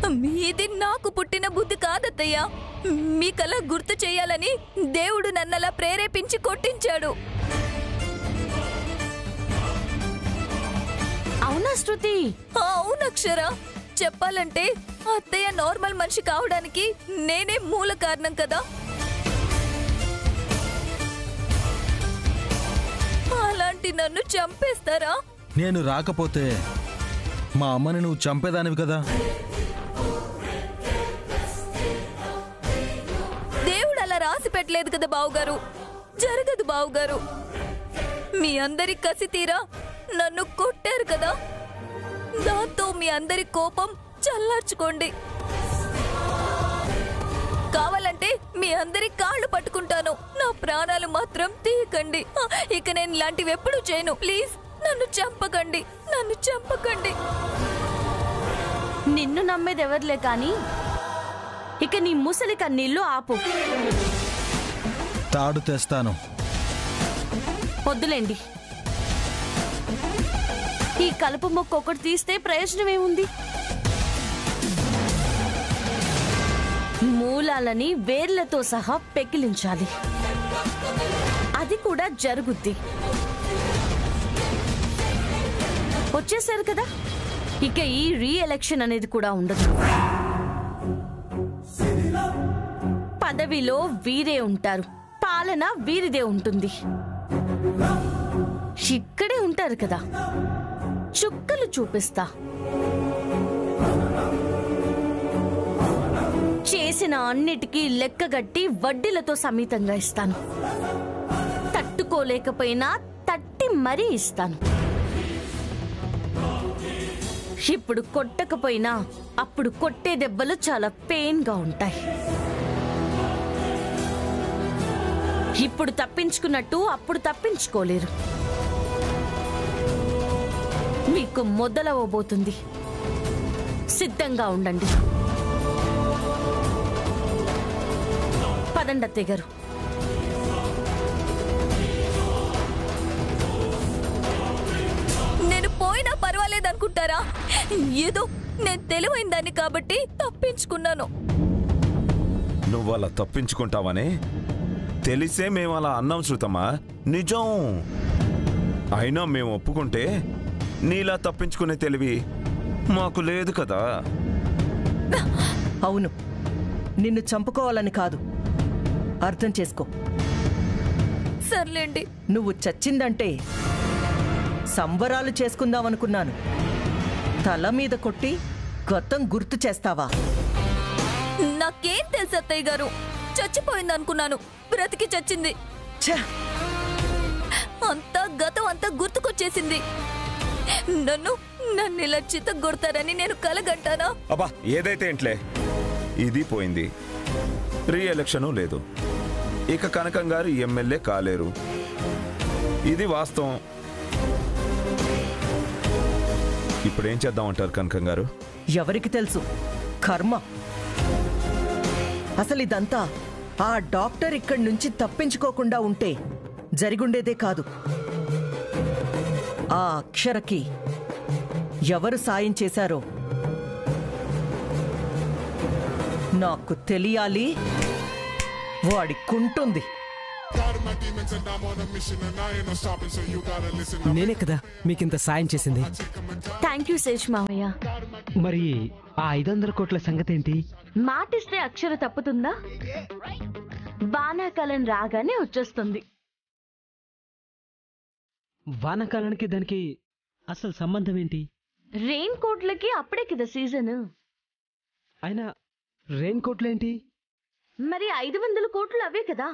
ఇది నాకు పుట్టిన బుద్ధి కాదత్తయ్య మీకలా గుర్తు చేయాలని దేవుడు నన్నలా ప్రేరేపించి కొట్టించాడు అవునా శృతి ఆ, అవునక్షర చెప్పాలంటే అత్తయ్య నార్మల్ మనిషి కావడానికి నేనే మూల కారణం కదా అలాంటి నన్ను చంపేస్తారా నేను రాకపోతే మా అమ్మని నువ్వు చంపేదానివి కదా దేవుడు అలా రాసి పెట్టలేదు కదా బావుగారు జరగదు బావుగారు మీ అందరి కసి తీరా నన్ను కొట్టారు కదా దాంతో మీ అందరి కోపం చల్లార్చుకోండి కావాలంటే మీ అందరి కాళ్ళు పట్టుకుంటాను నా ప్రాణాలు మాత్రం తీయకండి ఆ, ఇక నేను ఇలాంటివి ఎప్పుడు చేయను ప్లీజ్ నన్ను చంపకండి నన్ను చంపకండి నిన్ను నమ్మేది ఎవరిలే కాని ఇక నీ ముసలి కన్నీళ్ళు ఆపు తాడు తెస్తాను వద్దులేండి ఈ కలుపు మొక్క ఒకటి తీస్తే ప్రయోజనం ఏముంది మూలాలని వేర్లతో సహా పెకిలించాలి అది కూడా జరుగుద్ది వచ్చేసారు కదా ఇక ఈ రీ ఎలక్షన్ అనేది కూడా ఉండదు పదవిలో వీరే ఉంటారు పాలన వీరిదే ఉంటుంది ఇక్కడే ఉంటారు కదా చుక్కలు చూపిస్తా చేసిన అన్నిటికీ లెక్కగట్టి వడ్డీలతో సమీతంగా ఇస్తాను తట్టుకోలేకపోయినా తట్టి మరీ ఇస్తాను ఇప్పుడు కొట్టకపోయినా అప్పుడు కొట్టే దెబ్బలు చాలా పెయిన్ గా ఉంటాయి ఇప్పుడు తప్పించుకున్నట్టు అప్పుడు తప్పించుకోలేరు మీకు మొదలవబోతుంది సిద్ధంగా ఉండండి పదండి అత్తయ్య గారు నేను పోయినా పర్వాలేదు అనుకుంటారా ఏదో నేను తెలివైన దాన్ని కాబట్టి తప్పించుకున్నాను నువ్వు అలా తప్పించుకుంటావని తెలిసే మేము అలా అన్నాం శృతమా నిజం అయినా మేము ఒప్పుకుంటే నీలా తప్పించుకునే తెలివి మాకు లేదు కదా అవును నిన్ను చంపుకోవాలని కాదు అర్థం చేసుకో సర్లేండి నువ్వు చచ్చిందంటే సంబరాలు చేసుకుందామనుకున్నాను తల మీద కొట్టి గతం గుర్తు చేస్తావా నాకేం తెలుసు అత్తయ్య గారు చచ్చిపోయింది అనుకున్నాను బ్రతికి చచ్చింది ఛ! అంతా గతం అంతా గుర్తుకొచ్చేసింది నన్ను నన్ను ఇలా చిత్తగొడతారని నేను కలగంటానా అబ్బా ఏదైతే ఏంట్లే ఇది పోయింది రీ ఎలక్షను లేదు ఇక కనకం గారు ఎమ్మెల్యే కాలేరు ఇది వాస్తవం ఇప్పుడేం చేద్దామంటారు కనకం గారు ఎవరికి తెలుసు కర్మ అసలు ఇదంతా ఆ డాక్టర్ ఇక్కడి నుంచి తప్పించుకోకుండా ఉంటే జరిగుండేదే కాదు ఆ అక్షరకి ఎవరు సాయం చేశారో నాకు తెలియాలి వాడి కుంటుంది నేనే కదా మీకింత సాయం చేసింది థ్యాంక్ యూ శేష్ మావయ్య మరి ఆ ఐదు వందల కోట్ల సంగతి ఏంటి మాటిస్తే అక్షర తప్పుతుందా వానాకాలం రాగానే వచ్చేస్తుంది వానాకాలానికి దానికి అసలు సంబంధం ఏంటి రెయిన్ కోట్లకి అప్పుడే కదా సీజన్ అయినా రెయిన్ కోట్లేంటి మరి ఐదు వందల కోట్లు అవే కదా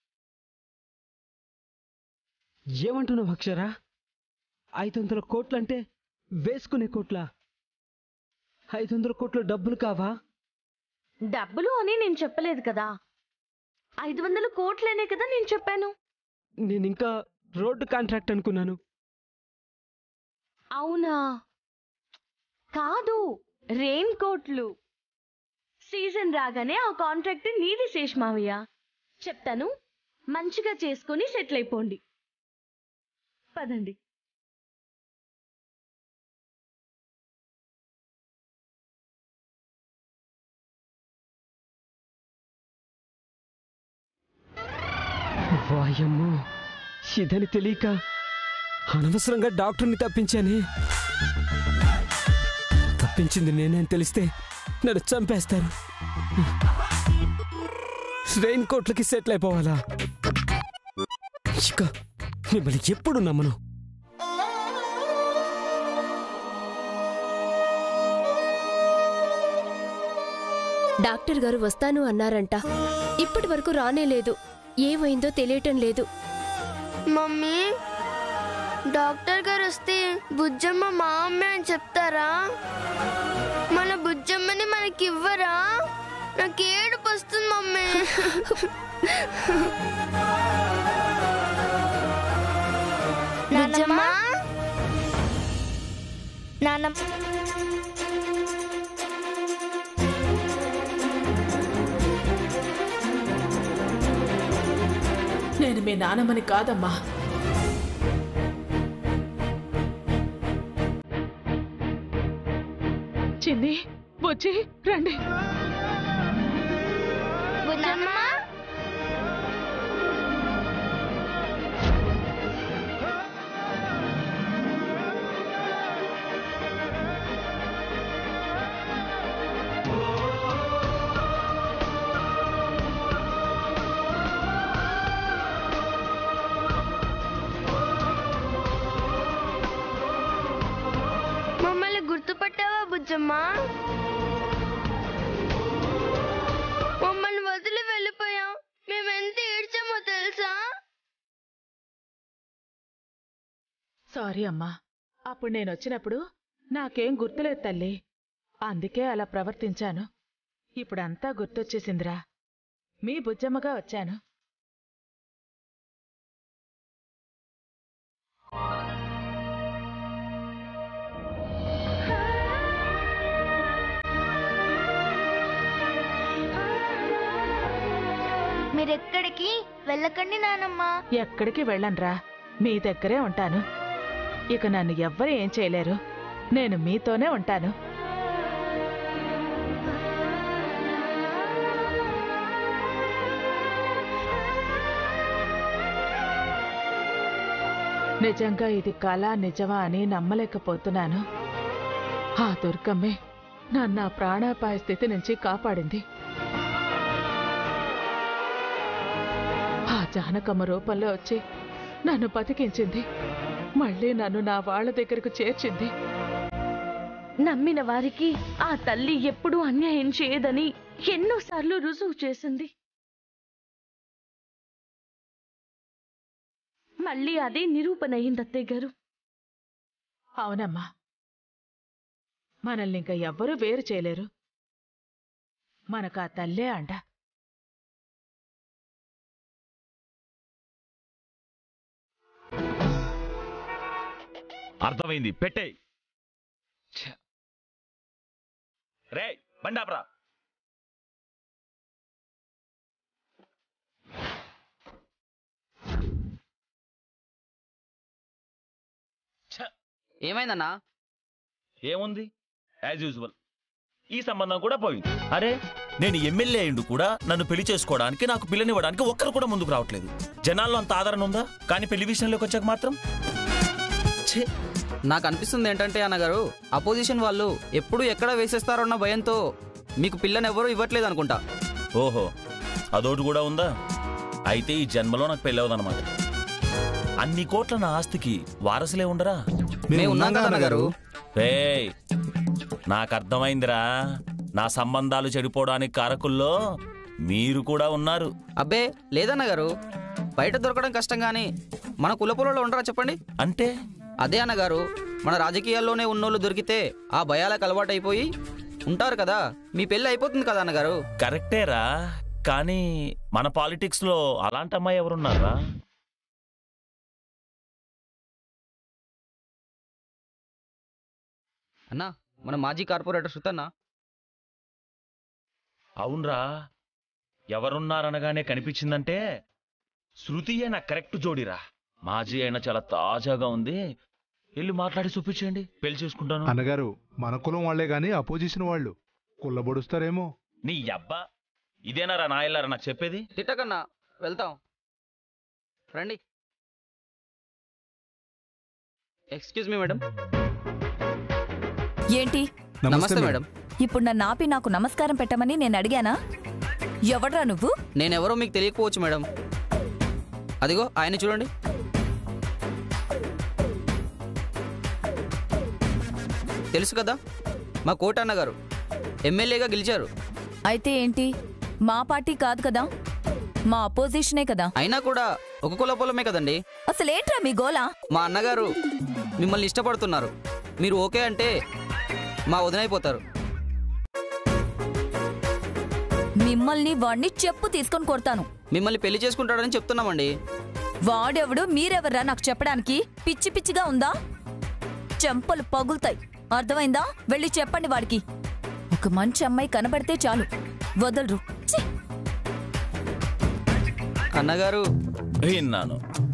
ఏమంటున్నావు అక్షరా ఐదు వందల కోట్లంటే వేసుకునే కోట్ల ఐదు వందల కోట్ల డబ్బులు కావా డబ్బులు అని నేను చెప్పలేదు కదా ఐదు వందల కోట్లేనే కదా నేను చెప్పాను నేను ఇంకా రోడ్డు కాంట్రాక్ట్ అనుకున్నాను అవునా కాదు రెయిన్ కోట్లు సీజన్ రాగానే ఆ కాంట్రాక్ట్ నీది శేష్ మావయ్య చెప్తాను మంచిగా చేసుకొని సెటిల్ అయిపోండి పదండి వాయమ్మో ఇదని తెలియక అనవసరంగా డాక్టర్ని తప్పించానే తప్పించింది నేనే అని తెలిస్తే నన్ను చంపేస్తారు రెయిన్ కోట్లకి సెటిల్ అయిపోవాలా ఇక మిమ్మల్ని ఎప్పుడు నమ్మను డాక్టర్ గారు వస్తాను అన్నారంట ఇప్పటి వరకు రానే లేదు ఏమైందో తెలియటం లేదు మమ్మీ డాక్టర్ గారు వస్తే బుజ్జమ్మ మా అమ్మే అని చెప్తారా మన బుజ్జమ్మని మనకి ఇవ్వరా నాకు ఏడుపు వస్తుంది మమ్మీ బుజ్జమ్మ నాన్నమ్మ నేను మీ నాన్నమ్మని కాదమ్మా చిన్ని బుజ్జి రండి బుజ్జమ్మ మమ్మల్ని గుర్తుపట్టావా బుజ్జమ్మ మమ్మల్ని వదిలి వెళ్ళిపోయాం మేము ఎంత ఏడ్చామో తెలుసా సారీ అమ్మా అప్పుడు నేను వచ్చినప్పుడు నాకేం గుర్తులేదు తల్లి అందుకే అలా ప్రవర్తించాను ఇప్పుడంతా గుర్తొచ్చేసిందిరా మీ బుజ్జమ్మగా వచ్చాను మీరెక్కడికి వెళ్ళకండి నానమ్మ ఎక్కడికి వెళ్ళనురా మీ దగ్గరే ఉంటాను ఇక నన్ను ఎవ్వరు ఏం చేయలేరు నేను మీతోనే ఉంటాను నిజంగా ఇది కళ నిజమా అని నమ్మలేకపోతున్నాను ఆ దుర్గమ్మే నన్ను ఆ ప్రాణాపాయ స్థితి నుంచి కాపాడింది ఆ జానకమ్మ రూపంలో వచ్చి నన్ను బతికించింది మళ్ళీ నన్ను నా వాళ్ళ దగ్గరకు చేర్చింది నమ్మిన వారికి ఆ తల్లి ఎప్పుడూ అన్యాయం చేయదని ఎన్నోసార్లు రుజువు చేసింది మళ్ళీ అదే నిరూపణ అయింది అత్తయ్య గారు అవునమ్మా మనల్ని ఇంకా ఎవ్వరూ వేరు చేయలేరు మనకు ఆ తల్లే అండ అర్థమైంది పెట్టే రే బండాప్రా ఏమైందన్నా ఏముంది యాజ్ యూజువల్ ఈ సంబంధం కూడా పోయింది అరే నేను ఎమ్మెల్యే అయిండు కూడా నన్ను పెళ్లి చేసుకోవడానికి నాకు పిల్లనివ్వడానికి ఒక్కరు కూడా ముందుకు రావట్లేదు జనాల్లో అంత ఆదరణ ఉందా కానీ పెళ్లి విషయంలోకి వచ్చాక మాత్రం ఛే నాకు అనిపిస్తుంది ఏంటంటే అన్నగారు అపోజిషన్ వాళ్ళు ఎప్పుడు ఎక్కడ వేసేస్తారన్న భయంతో మీకు పిల్లని ఎవరూ ఇవ్వట్లేదు అనుకుంటా ఓహో అదోటి కూడా ఉందా అయితే ఈ జన్మలో నాకు పెళ్ళవదన్నమాట అన్ని కోట్ల నా ఆస్తికి వారసులే ఉండరా మేము ఉన్నాం కదా అన్నగారు రేయ్ నాకు అర్థమైందిరా నా సంబంధాలు చెడిపోవడానికి కారకుల్లో మీరు కూడా ఉన్నారు అబ్బే లేదన్నగారు బయట దొరకడం కష్టం కానీ మన కులపులలో ఉండరా చెప్పండి అంటే అదే అన్నగారు మన రాజకీయాల్లోనే ఉన్నోళ్ళు దొరికితే ఆ భయాలకు అలవాటైపోయి ఉంటారు కదా మీ పెళ్ళి అయిపోతుంది కదా అన్నగారు కరెక్టేరా కానీ మన పాలిటిక్స్ లో అలాంటి అమ్మాయి ఎవరున్నారా అన్నా మన మాజీ కార్పొరేటర్ సుతన్న అవునరా ఎవరున్నారనగానే కనిపించిందంటే శృతియే నాకు కరెక్ట్ జోడిరా మాజీ అయినా చాలా తాజాగా ఉంది వెళ్ళి మాట్లాడి చూపించండి పెళ్లి చేసుకుంటాను అన్నగారు మన కులం వాళ్లే గాని అపోజిషన్ వాళ్ళు కుళ్ళబొడుస్తారేమో నీ అబ్బా ఇదేనారా నా ఇల్లారా నాకు చెప్పేది తిట్టకన్నా వెళ్తాం రండి ఎక్స్క్యూజ్ మీ మేడం ఏంటి నమస్తే మేడం ఇప్పుడు నన్ను ఆపి నాకు నమస్కారం పెట్టమని నేను అడిగానా ఎవడ్రా నువ్వు నేనెవరో మీకు తెలియకపోవచ్చు మేడం అదిగో ఆయన చూడండి తెలుసు కదా మా కోటన్న గారు ఎమ్మెల్యేగా గెలిచారు అయితే ఏంటి మా పార్టీ కాదు కదా మా అపోజిషనే కదా అయినా కూడా ఒక కుల పొలమే కదండి అసలేంట్రా మీ గోలా మా అన్నగారు మిమ్మల్ని ఇష్టపడుతున్నారు మీరు ఓకే అంటే మా వదినైపోతారు మిమ్మల్ని వాణ్ణి చెప్పు తీసుకొని కొడతాను మిమ్మల్ని పెళ్లి చేసుకుంటాడని చెప్తున్నామండి వాడెవడు మీరెవర్రా నాకు చెప్పడానికి పిచ్చి పిచ్చిగా ఉందా చెంపలు పగులుతాయి అర్థమైందా వెళ్ళి చెప్పండి వాడికి ఒక మంచి అమ్మాయి కనబడితే చాలు వదలరు ఛీ! అన్నగారు విన్నాను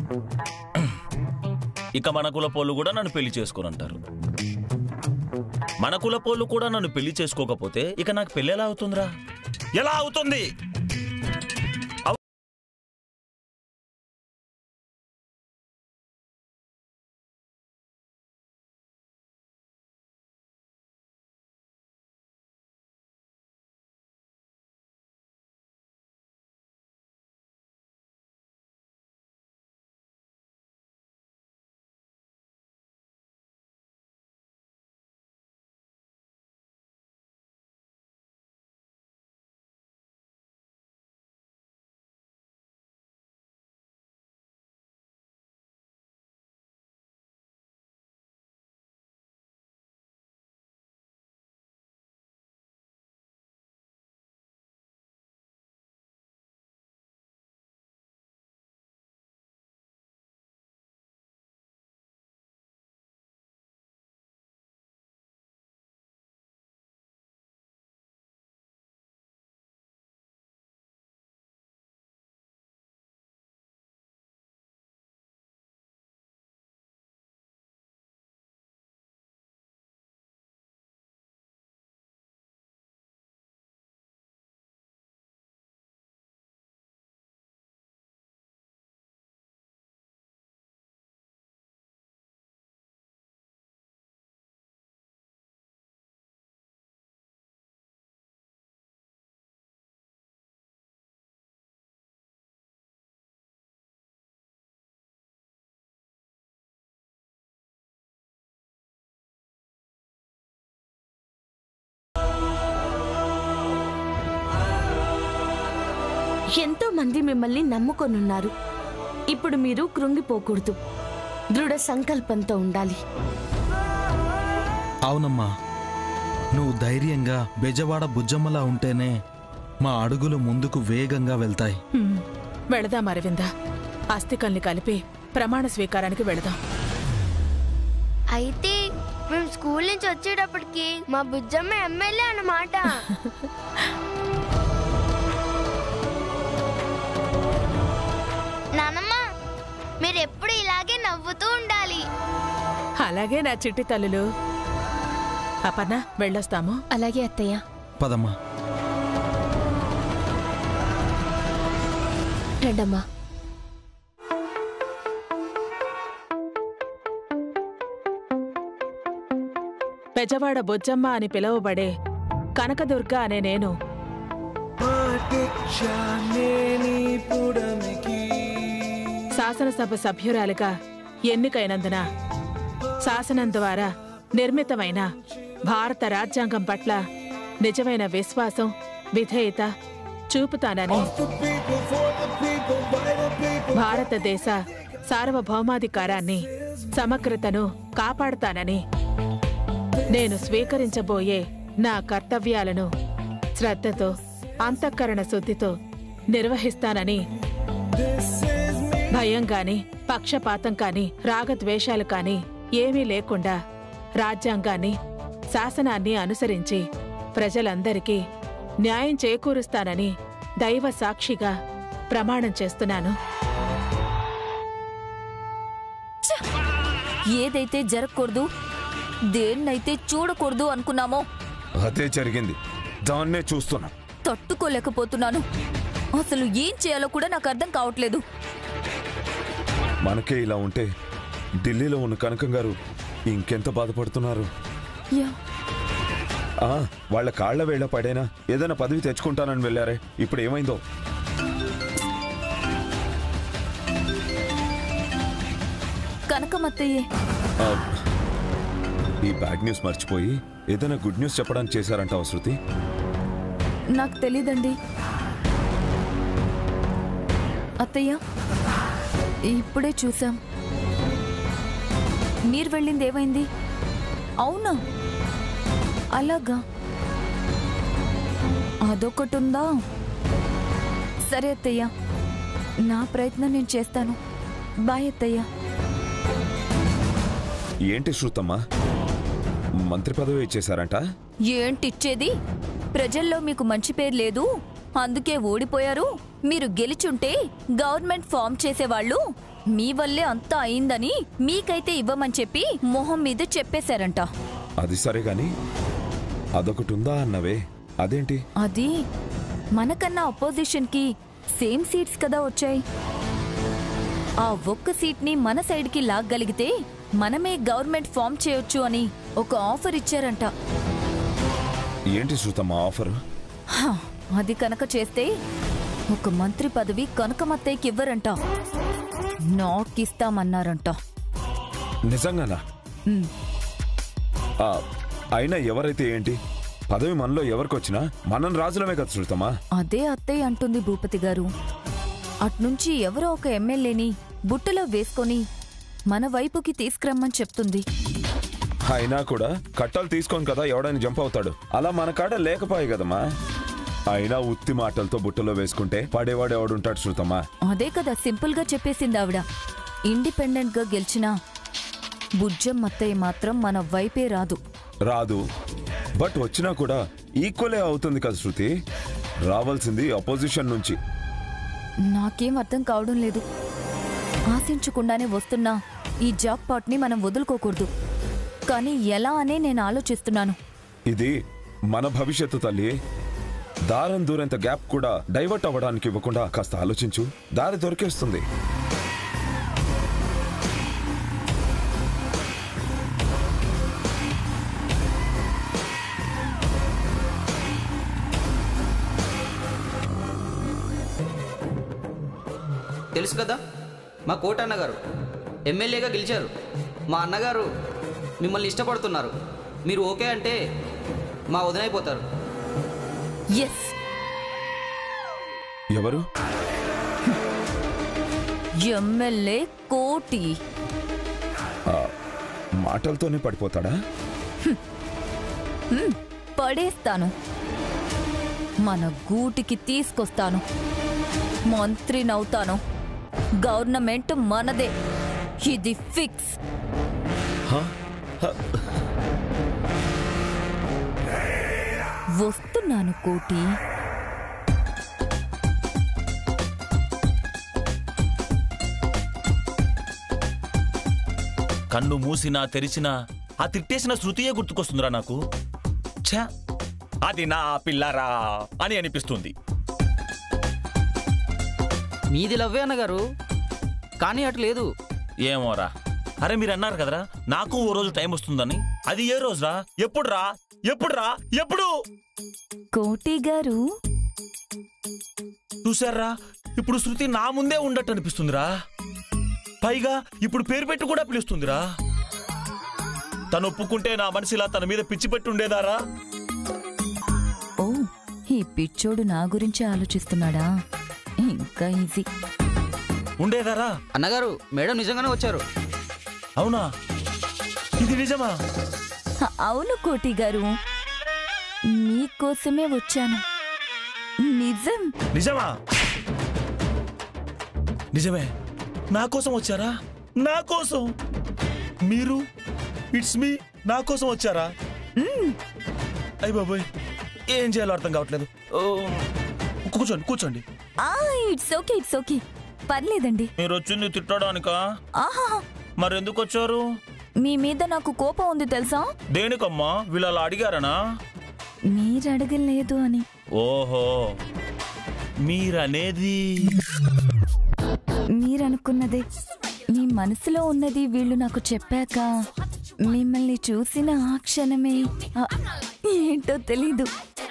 ఇక మన కుల పోళ్ళు కూడా నన్ను పెళ్లి చేసుకోనంటారు మన కుల పోళ్ళు కూడా నన్ను పెళ్లి చేసుకోకపోతే ఇక నాకు పెళ్లి ఎలా అవుతుందిరా ఎలా అవుతుంది అవ్- ఎంతో మంది మిమ్మల్ని నమ్ముకొనున్నారు ఇప్పుడు మీరు కృంగిపోకూడదు దృఢ సంకల్పంతో ఉండాలి అవునమ్మా నువ్వు ధైర్యంగా బెజవాడ బుజ్జమ్మలా ఉంటేనే మా అడుగులు ముందుకు వేగంగా వెళ్తాయి హ్మ్. వెళదాం అరవింద అస్థికల్ని కలిపి ప్రమాణ స్వీకారానికి వెళదాం అయితే మేము స్కూల్ నుంచి వచ్చేటప్పటికి మా బుజ్జమ్మ ఎమ్మెల్యే అన్నమాట నానమ్మ మీరు ఎప్పుడు ఇలాగే నవ్వుతూ ఉండాలి అలాగే నా చిట్టి తల్లులు అపర్ణ వెళ్ళొస్తాము అలాగే అత్తయ్య పదమ్మా రండమ్మా బెజవాడ బొజ్జమ్మ అని పిలువబడే కనకదుర్గ అనే నేను శాసనసభ సభ్యురాలిగా ఎన్నికైనందున శాసనం ద్వారా నిర్మితమైన భారత రాజ్యాంగం పట్ల నిజమైన విశ్వాసం విధేయత చూపుతానని భారతదేశ సార్వభౌమాధికారాన్ని సమగ్రతను కాపాడుతానని నేను స్వీకరించబోయే నా కర్తవ్యాలను శ్రద్ధతో అంతఃకరణ శుద్ధితో నిర్వహిస్తానని భయం గాని పక్షపాతం కాని రాగద్వేషాలు కాని ఏమీ లేకుండా రాజ్యాంగాన్ని శాసనాన్ని అనుసరించి ప్రజలందరికీ న్యాయం చేకూరుస్తానని దైవ సాక్షిగా ప్రమాణం చేస్తున్నాను ఏదైతే జరగకూడదు దేన్నైతే చూడకూడదు అనుకున్నామో అదే జరిగింది దాన్నే చూస్తున్నా తట్టుకోలేకపోతున్నాను అసలు ఏం చేయాలో కూడా నాకు అర్థం కావట్లేదు మనకే ఇలా ఉంటే ఢిల్లీలో ఉన్న కనకం గారు ఇంకెంత బాధపడుతున్నారు యా ఆ, వాళ్ళ కాళ్ల వేళ పడైనా ఏదైనా పదవి తెచ్చుకుంటానని వెళ్ళారే ఇప్పుడు ఏమైందో కనకమత్తయ్యే ఆ, ఈ బ్యాడ్ న్యూస్ మర్చిపోయి ఏదైనా గుడ్ న్యూస్ చెప్పడానికి చేశారంటావా శృతి నాకు తెలీదండి అత్తయ్య ఇప్పుడే చూసాం మీరు వెళ్ళింది ఏమైంది అవునా అలాగా అదొకటి ఉందా సరే అత్తయ్య నా ప్రయత్నం నేను చేస్తాను బాయ్ అత్తయ్య ఏంటి శృతమ్మా మంత్రి పదవి ఇచ్చేశారంట ఏంటిచ్చేది ప్రజల్లో మీకు మంచి పేరు లేదు అందుకే ఓడిపోయారు మీరు గెలిచుంటే గవర్నమెంట్ ఫామ్ చేసేవాళ్ళు మీ వల్లే అంతా అయిందని మీకైతే ఇవ్వమని చెప్పి మొహం మీద చెప్పేశారంట అది సరే గాని అదొకటి ఉందా అన్నవే అదేంటి అది మనకన్నా అపోజిషన్ కి సేమ్ సీట్స్ కదా వచ్చాయి ఆ ఒక్క సీట్ ని మన సైడ్ కి లాగ్గలిగితే మనమే గవర్నమెంట్ ఫామ్ చేయొచ్చు అని ఒక ఆఫర్ ఇచ్చారంట ఏంటి శృతమ్మా ఆఫర్ హ, అది కనుక చేస్తే ఒక మంత్రి పదవి కనకమత్తయ్యకి ఇవ్వరంట నాకిస్తామన్నారంట నిజంగానా ఉమ్, ఆ, అయినా ఎవరైతే ఏంటి పదవి మనలో ఎవరికొచ్చినా మనం రాజులమే కదా శృతమ్మా అదే అత్తయ్య అంటుంది భూపతి గారు అట్నుంచి ఎవరో ఒక ఎమ్మెల్యేని బుట్టలో వేసుకొని మన వైపుకి తీసుకురమ్మని చెప్తుంది అయినా కూడా కట్టాలు తీసుకొని కదా ఎవడని జంప్ అవుతాడు అలా మన కాడ లేకపోయి కదమ్మా అయినా ఉత్తి మాటలతో బుట్టలో వేసుకుంటే పడేవాడు ఎవడుంటాడు శృతమ్మా అదే కదా సింపుల్ గా చెప్పేసింది ఆవిడ ఇండిపెండెంట్ గా గెలిచిన బుజ్జం అత్తయ్య మాత్రం మన వైపే రాదు రాదు బట్ వచ్చినా కూడా ఈక్వలే అవుతుంది కదా శృతి రావాల్సింది అపోజిషన్ నుంచి నాకేం అర్థం కావడం లేదు ఆశించకుండానే వస్తున్న ఈ జాక్ పాట్ ని మనం వదులుకోకూడదు కానీ ఎలా అనే నేను ఆలోచిస్తున్నాను ఇది మన భవిష్యత్తు తల్లి దారం దూరంత గ్యాప్ కూడా డైవర్ట్ అవ్వడానికి ఇవ్వకుండా కాస్త ఆలోచించు దారి దొరికేస్తుంది తెలుసు కదా మా కోట అన్నగారు ఎమ్మెల్యేగా గెలిచారు మా అన్నగారు మిమ్మల్ని ఇష్టపడుతున్నారు మీరు ఓకే అంటే మా వదినైపోతారు ఎస్ ఎవరు ఎమ్మెల్యే కోటి ఆ, మాటలతోనే పడిపోతాడా హ్మ్, పడేస్తాను మన గూటికి తీసుకొస్తాను మంత్రినవుతాను గవర్నమెంట్ మనదే ఇది ఫిక్స్ వస్తున్నాను కోటి కన్ను మూసినా తెరిచినా ఆ తిట్టేసిన శృతియే గుర్తుకొస్తుందిరా నాకు ఛా అది నా పిల్లరా అని అనిపిస్తుంది మీది లవ్వే అన్నగారు కానీ అటు లేదు ఏమోరా అరే మీరు అన్నారు కదరా నాకు ఓ రోజు టైం వస్తుందని అది ఏ రోజురా ఎప్పుడురా ఎప్పుడురా ఎప్పుడు కోటి గారు చూసారా ఇప్పుడు శృతి నా ముందే ఉండట్టు అనిపిస్తుందిరా పైగా ఇప్పుడు పేరు పెట్టి కూడా పిలుస్తుందిరా తను ఒప్పుకుంటే నా మనసులా తన మీద పిచ్చి పెట్టి ఉండేదారా ఓ ఈ పిచ్చోడు నా గురించి ఆలోచిస్తున్నాడా ఇంకా ఈజీ ఉండేదారా అన్నగారు మేడం నిజంగానే వచ్చారు అవునా ఇది నిజమా హ, అవును కోటి గారు మీకోసమే వచ్చాను నిజం నిజమా నిజమే నా కోసం వచ్చారా నా కోసం మీరు ఇట్స్ మీ నా కోసం వచ్చారా అయ్య బాబోయ్ ఏం చేయాలో అర్థం కావట్లేదు ఓ, కూర్చోండి కూర్చోండి ఆ ఇట్స్ ఓకే ఇట్స్ ఓకే పర్లేదండి మీరు వచ్చింది తిట్టడానికా ఆహా మరెందుకు వచ్చారు మీ మీద నాకు కోపం ఉంది తెలుసా దేనికమ్మా వీళ్ళు అలా అడిగారనా మీరు అడగలేదు అని ఓహో మీరనేది మీరనుకున్నదే మీ మనసులో ఉన్నది వీళ్ళు నాకు చెప్పాక మిమ్మల్ని చూసిన ఆ క్షణమే ఆ, ఏంటో తెలీదు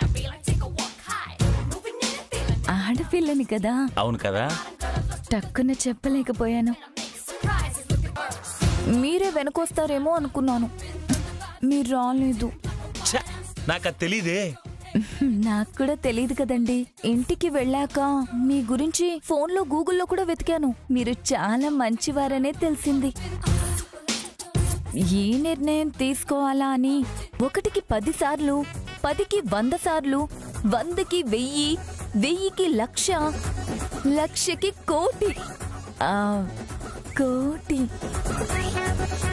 ఆడపిల్లని కదా అవును కదా టక్కున చెప్పలేకపోయాను మీరే వెనకొస్తారేమో అనుకున్నాను మీరు రాలేదు ఛ, నాకు అది తెలీదే నాకు కూడా తెలియదు కదండి ఇంటికి వెళ్ళాక మీ గురించి ఫోన్లో గూగుల్లో కూడా వెతికాను మీరు చాలా మంచివారనే తెలిసింది ఏ నిర్ణయం తీసుకోవాలా అని ఒకటికి పది సార్లు పదికి వంద సార్లు వందకి వెయ్యి వెయ్యికి లక్ష లక్షకి కోటి ఆ, కోటి